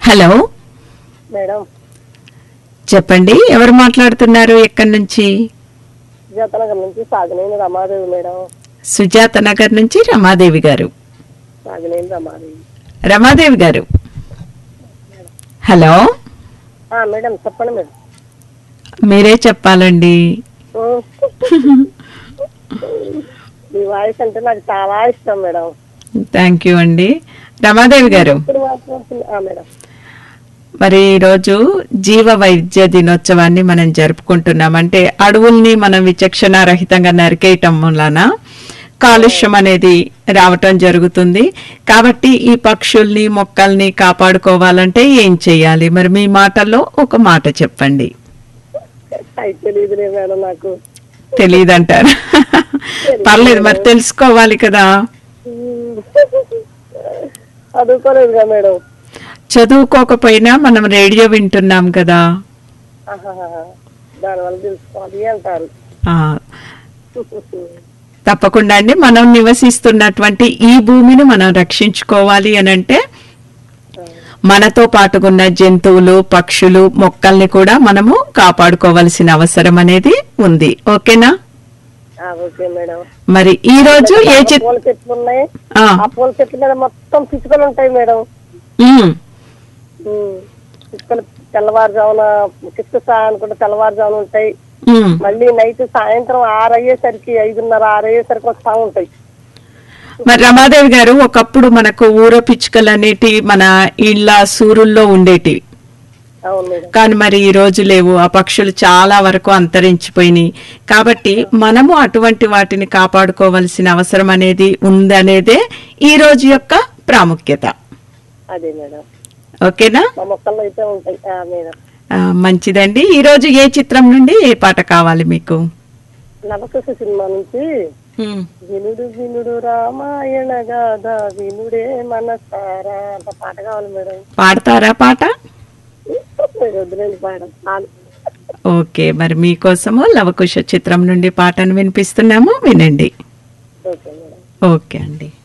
Hello madam చెప్పండి ఎవరు మాట్లాడుతున్నారు ఎక్కడి నుంచి జతనగర్ నుంచి సాగినేని రమాదేవి మేడం సుజాత నగర్ నుంచి రమాదేవి గారు సాగినేని రమాదేవి రమాదేవి గారు హలో ఆ, మేడం చెప్పండి మేడం మీరే చెప్పాలండి ఓ. మీ వాయిస్ అంటే నాకు చాలా ఇష్టం మేడం థ్యాంక్ యూ అండి రమాదేవి గారు ఇప్పుడు మాట్లాడుతున్నా ఆ, మేడం మరి ఈరోజు జీవ వైద్య దినోత్సవాన్ని మనం జరుపుకుంటున్నాం అంటే అడవుల్ని మనం విచక్షణ రహితంగా నరికేయటం వలన కాలుష్యం అనేది రావటం జరుగుతుంది కాబట్టి ఈ పక్షుల్ని మొక్కల్ని కాపాడుకోవాలంటే ఏం చేయాలి మరి మీ మాటల్లో ఒక మాట చెప్పండి అయితే తెలియదులే మేడం నాకు తెలియదంటారు పర్లేదు మరి తెలుసుకోవాలి కదా చదువుకోలేదుగా మేడం చదువుకోకపోయినా మనం రేడియో వింటున్నాం కదా ఆహాహా. దానివల్ల తెలుసుకోవాలి అంటారు ఆ తప్పకుండా అండి మనం నివసిస్తున్నటువంటి ఈ భూమిని మనం రక్షించుకోవాలి అని అంటే మనతో పాటుకున్న జంతువులు పక్షులు మొక్కల్ని కూడా మనము కాపాడుకోవాల్సిన అవసరం అనేది ఉంది ఓకేనా ఆ, ఓకే మేడం మరి ఈ రోజు ఏ చాలా చిత్ పూల చెట్లు ఉన్నాయి ఆ, ఆ పూల చెట్ల మీద మొత్తం పిచ్చుకలు ఉంటాయి మేడం ఉమ్, ఉమ్. పిచ్చుకలు తెల్లవారుజామున చిక్కు అనుకుంటే తెల్లవారుజామున ఉంటాయి ఉమ్. మళ్ళీ నైట్ సాయంత్రం ఆరు అయ్యేసరికి ఐదున్నర ఆరు అయ్యేసరికి వస్తా ఉంటాయి మరి రమాదేవి గారు ఒకప్పుడు మనకు ఊర పిచ్చుకలు అనేటి మన ఇళ్ళ సూరుల్లో ఉండేటివి అవును మేడం కానీ మరి ఈ రోజు లేవు ఆ పక్షులు చాలా వరకు అంతరించిపోయినాయి కాబట్టి మనము అటువంటి వాటిని కాపాడుకోవాల్సిన అవసరం అనేది ఉందనేదే ఈ రోజు యొక్క ప్రాముఖ్యత అదే మేడం ఓకేనా మా మొక్కల్లో అయితే ఉంటాయి ఆ, మేడం ఆ, మంచిదండి ఈ రోజు ఏ చిత్రం నుండి ఏ పాట కావాలి మీకు నవకృష సినిమా నుంచి వినుడు వినుడు రామాయణ గాథ వినుడే మనసారా అంత పాట కావాలి మేడం పాడతారా పాట వద్దులేండి పాడం చాలు. ఓకే మరి మీకోసము లవకుశ చిత్రం నుండి పాటను వినిపిస్తున్నాము వినండి ఓకే మేడం ఓకే అండి